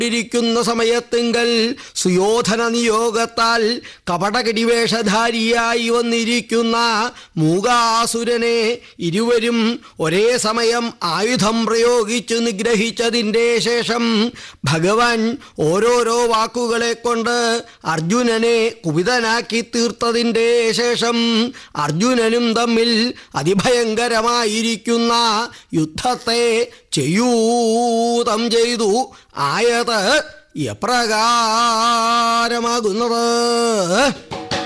ഇരിക്കുന്ന സമയത്തിങ്കൽ സുയോധന നിയോഗത്താൽ കപടകടിവേഷധാരിയായി വന്നിരിക്കുന്ന മൂകാസുരനെ ഇരുവരും ഒരേ സമയം ആയുധം പ്രയോഗിച്ചു നിഗ്രഹിച്ചതിൻ്റെ ശേഷം ഭഗവാൻ ഓരോരോ വാക്കുകളെ കൊണ്ട് അർജുനനെ കുപിതനാക്കി തീർത്തതിൻ്റെ ശേഷം അർജുനനും തമ്മിൽ അതിഭയങ്കരമായിരിക്കുന്ന യുദ്ധത്തെ ചെയ്യൂതം ചെയ്തു ആയത് എപ്രകാരമാകുന്നത്